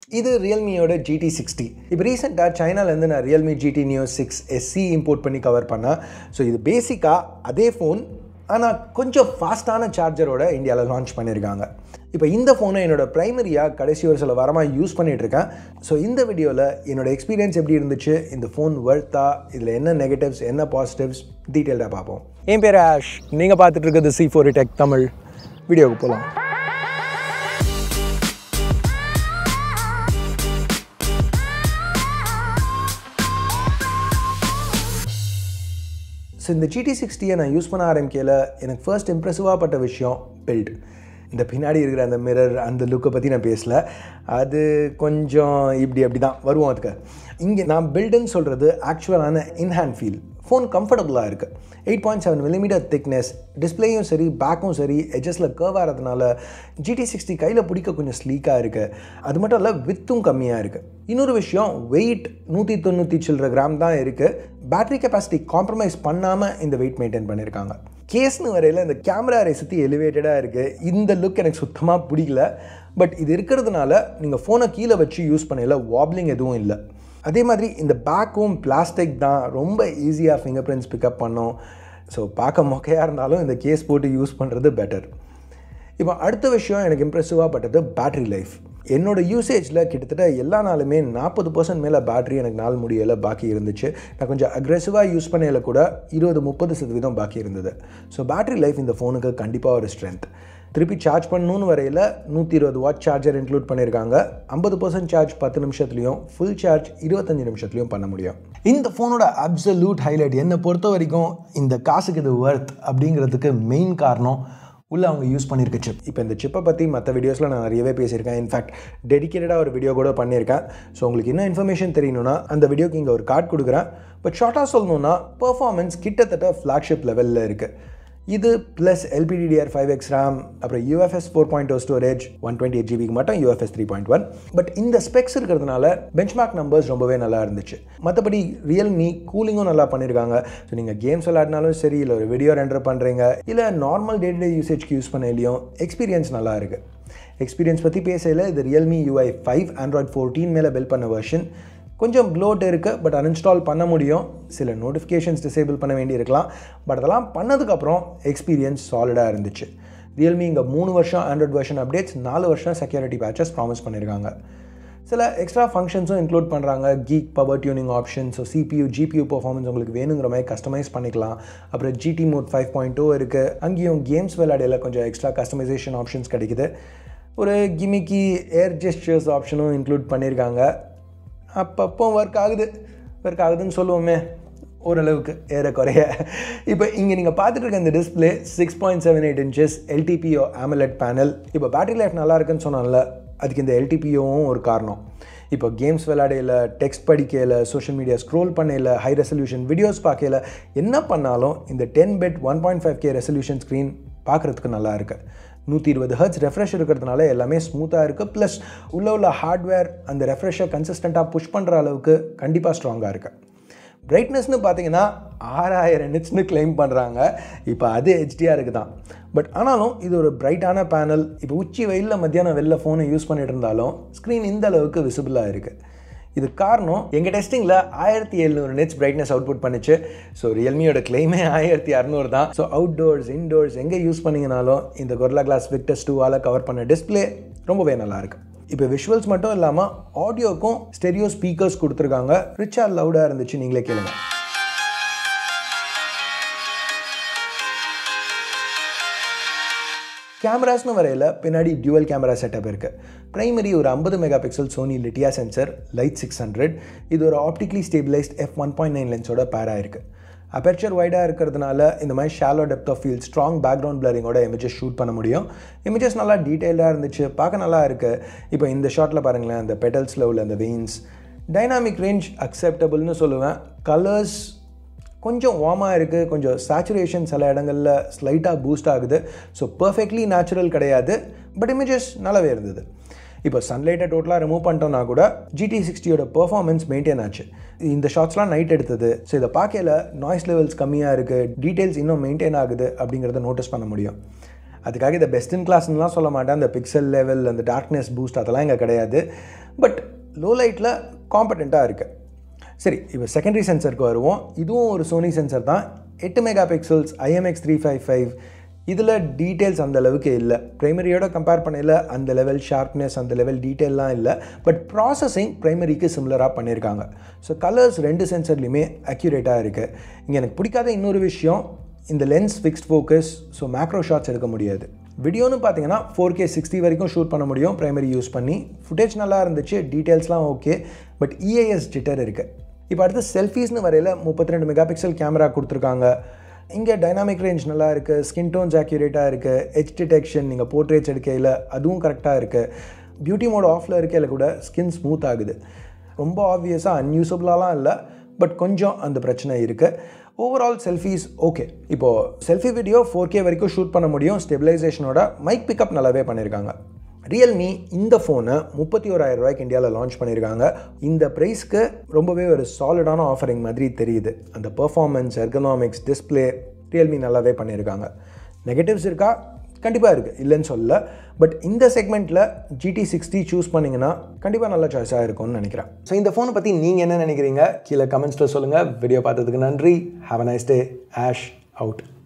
இது ரியல்மியோட GT sixty இப்போ ரீசெண்டாக சைனாலேருந்து நான் Realme GT Neo six SC import பண்ணி கவர் பண்ணேன் ஸோ இது பேசிக்காக அதே ஃபோன் ஆனால் கொஞ்சம் ஃபாஸ்ட்டான சார்ஜரோட இந்தியாவில் லான்ச் பண்ணியிருக்காங்க இப்போ இந்த ஃபோனை என்னோட ப்ரைமரியாக கடைசி ஒரு சில வாரமாக யூஸ் பண்ணிகிட்ருக்கேன் ஸோ இந்த வீடியோவில் என்னோட எக்ஸ்பீரியன்ஸ் எப்படி இருந்துச்சு இந்த ஃபோன் ஒர்த்தா இதில் என்ன நெகட்டிவ்ஸ் என்ன பாசிட்டிவ்ஸ் டீட்டெயில்டாக பார்ப்போம் என் பேர் ஆஷ் நீங்கள் பார்த்துட்டு இருக்கிறது சி ஃபோர் டெக் தமிழ் வீடியோவுக்கு போகலாம் ஸோ இந்த ஜிடி சிக்ஸ்டியை நான் யூஸ் பண்ண ஆரம்பிக்கையில் எனக்கு ஃபர்ஸ்ட் இம்ப்ரெசிவாக பட்ட விஷயம் பில்ட் இந்த பின்னாடி இருக்கிற அந்த மிரர் அந்த லுக்கை பற்றி நான் பேசல அது கொஞ்சம் இப்படி அப்படி தான் வருவோம் அதுக்கு இங்கே நான் பில்டுன்னு சொல்கிறது ஆக்சுவலான இன்ஹேண்ட் ஃபீல் ஃபோன் கம்ஃபர்டபுளாக இருக்குது eight point seven millimetre thickness டிஸ்பிளேயும் சரி பேக்கும் சரி எஜஸில் கர்வ் ஆகிறதுனால ஜிடி சிக்ஸ்டி கையில் பிடிக்க கொஞ்சம் ஸ்லீக்காக இருக்குது அது மட்டும் இல்லை வித்தும் கம்மியாக இருக்குது இன்னொரு விஷயம் வெயிட் நூற்றி தொண்ணூற்றி சில்லற கிராம் தான் இருக்குது பேட்டரி கெப்பாசிட்டி காம்ப்ரமைஸ் பண்ணாமல் இந்த வெயிட் மெயின்டைன் பண்ணியிருக்காங்க கேஸ்னு வரையில் இந்த கேமரா ரே சுற்றி எலிவேட்டடாக இருக்குது இந்த லுக் எனக்கு சுத்தமாக பிடிக்கல பட் இது இருக்கிறதுனால நீங்கள் ஃபோனை கீழே வச்சு யூஸ் பண்ணல வாப்லிங் எதுவும் இல்லை அதே மாதிரி இந்த பேக்கும் பிளாஸ்டிக் தான் ரொம்ப ஈஸியாக ஃபிங்கர் பிரிண்ட்ஸ் பிக்கப் பண்ணோம் ஸோ பார்க்க மொக்கையாக இருந்தாலும் இந்த கேஸ் போட்டு யூஸ் பண்ணுறது பெட்டர் இப்போ அடுத்த விஷயம் எனக்கு இம்ப்ரெசிவாக பட்டது பேட்ரி லைஃப் என்னோட யூசேஜில் கிட்டத்தட்ட எல்லா நாளுமே நாற்பது பர்சன்ட் மேலே பேட்ரி எனக்கு நாள் முடியலை பாக்கி இருந்துச்சு நான் கொஞ்சம் அக்ரெசிவாக யூஸ் பண்ணையில் கூட இருபது முப்பது சதவீதம் பாக்கி இருந்தது ஸோ பேட்ரி லைஃப் இந்த ஃபோனுக்கு கண்டிப்பாக ஒரு ஸ்ட்ரென்த் திருப்பி சார்ஜ் பண்ணணும்னு வரையில் நூற்றி இருபது வாட் சார்ஜர் இன்க்ளூட் பண்ணியிருக்காங்க ஐம்பது பர்சன்ட் சார்ஜ் பத்து நிமிஷத்துலையும் ஃபுல் சார்ஜ் இருபத்தஞ்சு நிமிஷத்துலையும் பண்ண முடியும் இந்த ஃபோனோட அப்சல்யூட் ஹைலைட் என்னை பொறுத்த வரைக்கும் இந்த காசுக்கு இது ஒர்த் அப்படிங்கிறதுக்கு மெயின் காரணம் உள்ளே அவங்க யூஸ் பண்ணியிருக்க சிப் இப்போ இந்த சிப்பை பற்றி மற்ற வீடியோஸில் நான் நிறையவே பேசியிருக்கேன் இன்ஃபேக்ட் டெடிக்கேட்டடாக ஒரு வீடியோ கூட பண்ணியிருக்கேன் ஸோ உங்களுக்கு என்ன இன்ஃபர்மேஷன் தெரியணும்னா அந்த வீடியோக்கு இங்கே ஒரு கார்டு கொடுக்குறேன் பட் ஷார்ட்டாக சொல்லணும்னா பர்ஃபார்மன்ஸ் கிட்டத்தட்ட ஃப்ளாக்ஷிப் லெவலில் இருக்குது இது plus LPDDR five X RAM அப்புறம் UFS four point two storage one twenty eight ஜிபிக்கு மட்டும் UFS three point one but இந்த ஸ்பெக்ஸ் இருக்கிறதுனால பெஞ்ச்மார்க் நம்பர்ஸ் ரொம்பவே நல்லா இருந்துச்சு மற்றபடி ரியல்மி கூலிங்கும் நல்லா பண்ணியிருக்காங்க ஸோ நீங்கள் கேம்ஸ் விளையாடினாலும் சரி இல்லை ஒரு வீடியோ ரெண்டர் பண்ணுறீங்க இல்லை நார்மல் டே டு டே யூசேஜ்க்கு யூஸ் பண்ணலையும் எக்ஸ்பீரியன்ஸ் நல்லா இருக்குது எக்ஸ்பீரியன்ஸ் பற்றி பேசையில் இது Realme UI five Android fourteen மேலே பில் பண்ண வெர்ஷன் கொஞ்சம் ப்ளோட் இருக்குது பட் அன்இன்ஸ்டால் பண்ண முடியும் சில நோட்டிஃபிகேஷன்ஸ் டிசேபிள் பண்ண வேண்டியிருக்கலாம் பட் அதெல்லாம் பண்ணதுக்கப்புறம் எக்ஸ்பீரியன்ஸ் சாலிடாக இருந்துச்சு ரியல்மி இங்கே மூணு வருஷம் ஆண்ட்ராய்ட் வெர்ஷன் அப்டேட்ஸ் நாலு வருஷம் செக்யூரிட்டி பேச்சஸ் ப்ராமிஸ் பண்ணியிருக்காங்க சில எக்ஸ்ட்ரா ஃபங்க்ஷன்ஸும் இன்க்ளூட் பண்ணுறாங்க geek power tuning option so CPU GPU performance உங்களுக்கு வேணுங்கிற மாதிரி கஸ்டமைஸ் பண்ணிக்கலாம் அப்புறம் GT mode five point two இருக்குது அங்கேயும் கேம்ஸ் விளையாடையில் கொஞ்சம் எக்ஸ்ட்ரா கஸ்டமைசேஷன் ஆப்ஷன்ஸ் கிடைக்குது ஒரு கிமிக்கி ஏர் ஜெஸ்டர்ஸ் ஆப்ஷனும் இன்க்ளூட் பண்ணியிருக்காங்க அப்பப்போ ஒர்க் ஆகுது ஒர்க் ஆகுதுன்னு சொல்லுவோமே ஓரளவுக்கு ஏறக்குறைய இப்போ இங்கே நீங்கள் பார்த்துட்டு இருக்க இந்த display six point seven eight inches LTPO AMOLED panel இப்போ பேட்டரி லைஃப் நல்லா இருக்குன்னு சொன்னால அதுக்கு இந்த எல்டிபிஓவும் ஒரு காரணம் இப்போ கேம்ஸ் விளையாடையில் டெக்ஸ்ட் படிக்கையில் சோஷியல் மீடியா ஸ்க்ரோல் பண்ணையில் ஹை ரெசல்யூஷன் வீடியோஸ் பார்க்கையில் என்ன பண்ணாலும் இந்த ten bit one point five K resolution screen பார்க்குறதுக்கு நல்லா இருக்குது நூற்றி இருபது ஹர்ட்ஸ் ரெஃப்ரெஷ் இருக்கிறதுனால எல்லாமே ஸ்மூத்தாக இருக்குது ப்ளஸ் உள்ள உள்ள ஹார்ட்வேர் அந்த ரெஃப்ரெஷை கன்சிஸ்டண்ட்டாக புஷ் பண்ணுற அளவுக்கு கண்டிப்பாக ஸ்ட்ராங்காக இருக்குது பிரைட்னஸ்னு பார்த்தீங்கன்னா ஆறாயிரம் நிட்ஸ்னு கிளைம் பண்ணுறாங்க இப்போ அது ஹெச்டிஆருக்கு தான் பட் ஆனாலும் இது ஒரு பிரைட்டான பேனல் இப்போ உச்சி வெயிலில் மத்தியானம் வெளில ஃபோனை யூஸ் பண்ணிட்டு இருந்தாலும் ஸ்க்ரீன் இந்த அளவுக்கு விசிபிளாக இருக்குது இது காரணம் எங்கள் டெஸ்டிங்கில் ஆயிரத்தி எழுநூறு நெட்ஸ் பிரைட்னஸ் அவுட்புட் பண்ணிச்சு ஸோ ரியல்மியோட கிளைமே ஆயிரத்தி அறநூறு தான் ஸோ அவுட்டோர்ஸ் இன்டோர்ஸ் எங்கே யூஸ் பண்ணிங்கனாலும் இந்த கொர்லா கிளாஸ் விக்டஸ் டூவால் கவர் பண்ண டிஸ்பிளே ரொம்பவே நல்லாயிருக்கு இப்போ விஷுவல்ஸ் மட்டும் இல்லாமல் ஆடியோக்கும் ஸ்டெரியோ ஸ்பீக்கர்ஸ் கொடுத்துருக்காங்க ரிச்சாக லவுடாக இருந்துச்சு நீங்களே கேளுங்க கேமராஸ்னு வரையில் பின்னாடி டியூவல் கேமரா செட்டப் இருக்குது ப்ரைமரி ஒரு ஐம்பது mega pixel Sony Lytia sensor light six hundred இது ஒரு optically stabilised F one point nine லென்ஸோட பேரா இருக்குது அபெர்ச்சர் வைடாக இருக்கிறதுனால இந்த மாதிரி shallow depth of field strong background பிளரிங்கோட இமேஜஸ் ஷூட் பண்ண முடியும் இமேஜஸ் நல்லா டீட்டெயிலாக இருந்துச்சு பார்க்க நல்லா இருக்குது இப்போ இந்த ஷாட்டில் பாருங்களேன் அந்த பெட்டல்ஸில் உள்ள அந்த வெயின்ஸ் டைனாமிக் ரேஞ்ச் அக்செப்டபுள்னு சொல்லுவேன் கலர்ஸ் கொஞ்சம் வார்மாக இருக்குது கொஞ்சம் சேச்சுரேஷன் சில இடங்களில் ஸ்லைட்டாக பூஸ்ட் ஆகுது ஸோ பர்ஃபெக்ட்லி நேச்சுரல் கிடையாது பட் இமேஜஸ் நல்லாவே இருந்தது இப்போ சன்லைட்டை டோட்டலாக ரிமூவ் பண்ணிட்டோம்னா கூட ஜிடி சிக்ஸ்டியோட பெர்ஃபார்மன்ஸ் மெயின்டைன் ஆச்சு இந்த ஷாட்ஸ்லாம் நைட் எடுத்தது ஸோ இதை பார்க்கல நாய்ஸ் லெவல்ஸ் கம்மியாக இருக்குது டீட்டெயில்ஸ் இன்னும் மெயின்டைன் ஆகுது அப்படிங்கிறத நோட்டீஸ் பண்ண முடியும் அதுக்காக இதை பெஸ்ட் இன் கிளாஸ்லாம் சொல்ல மாட்டேன் அந்த பிக்சல் லெவல் அந்த டார்க்னஸ் பூஸ்ட் அதெல்லாம் இங்கே கிடையாது பட் லோ லைட்டில் காம்படெண்ட்டாக இருக்குது சரி இப்போ செகண்டரி சென்சருக்கு வருவோம் இதுவும் ஒரு சோனி சென்சர் தான் எட்டு mega pixels IMX three five five இதில் டீட்டெயில்ஸ் அந்த அளவுக்கு இல்லை ப்ரைமரியோட கம்பேர் பண்ணல அந்த லெவல் ஷார்ப்னஸ் அந்த லெவல் டீட்டெயிலாம் இல்லை பட் ப்ராசஸிங் ப்ரைமரிக்கு சிமிலராக பண்ணியிருக்காங்க ஸோ கலர்ஸ் ரெண்டு சென்சர்லையுமே அக்யூரேட்டாக இருக்குது இங்கே எனக்கு பிடிக்காத இன்னொரு விஷயம் இந்த lens fixed focus so macro shots எடுக்க முடியாது வீடியோன்னு பார்த்தீங்கன்னா ஃபோர் கே சிக்ஸ்டி வரைக்கும் ஷூட் பண்ண முடியும் ப்ரைமரி யூஸ் பண்ணி ஃபுட்டேஜ் நல்லா இருந்துச்சு டீட்டெயில்ஸ்லாம் ஓகே பட் இஏஎஸ் ஜிட்டர் இருக்குது இப்போ அடுத்து செல்ஃபீஸ்னு வரையில் முப்பத்தி ரெண்டு மெகா பிக்சல் கேமரா கொடுத்துருக்காங்க இங்கே டைனாமிக் ரேஞ்ச் நல்லா இருக்குது ஸ்கின் டோன்ஸ் அக்யூரேட்டாக இருக்குது ஹெச் டிடெக்ஷன் நீங்கள் போர்ட்ரேட்ஸ் எடுக்கையில் அதுவும் கரெக்டாக இருக்குது பியூட்டி மோட் ஆஃபில் இருக்கையில் கூட ஸ்கின் ஸ்மூத் ஆகுது ரொம்ப ஆப்வியஸாக அன்யூசபிளாலாம் இல்லை பட் கொஞ்சம் அந்த பிரச்சனை இருக்குது ஓவரால் செல்ஃபீஸ் ஓகே இப்போது செல்ஃபி வீடியோ ஃபோர் கே வரைக்கும் ஷூட் பண்ண முடியும் ஸ்டெபிலைசேஷனோட மைக் பிக்கப் நல்லாவே பண்ணியிருக்காங்க ரியல்மி இந்த ஃபோனை முப்பத்தி ஓராயிரம் ரூபாய்க்கு இந்தியாவில் லான்ச் பண்ணியிருக்காங்க இந்த ப்ரைஸ்க்கு ரொம்பவே ஒரு சாலிடான ஆஃபரிங் மாதிரி தெரியுது அந்த பெர்ஃபார்மன்ஸ் எர்கனாமிக்ஸ் டிஸ்பிளே ரியல்மி நல்லாவே பண்ணியிருக்காங்க நெகட்டிவ்ஸ் இருக்கா கண்டிப்பாக இருக்குது இல்லைன்னு சொல்லல பட் இந்த செக்மெண்ட்டில் ஜிடி சிக்ஸ்டி சூஸ் பண்ணிங்கன்னா கண்டிப்பாக நல்ல சாய்ஸாக இருக்கும்னு நினைக்கிறேன் ஸோ இந்த ஃபோனை பற்றி நீங்கள் என்ன நினைக்கிறீங்க கீழே கமெண்ட்ஸில் சொல்லுங்கள் வீடியோ பார்த்ததுக்கு நன்றி have a nice day Ash out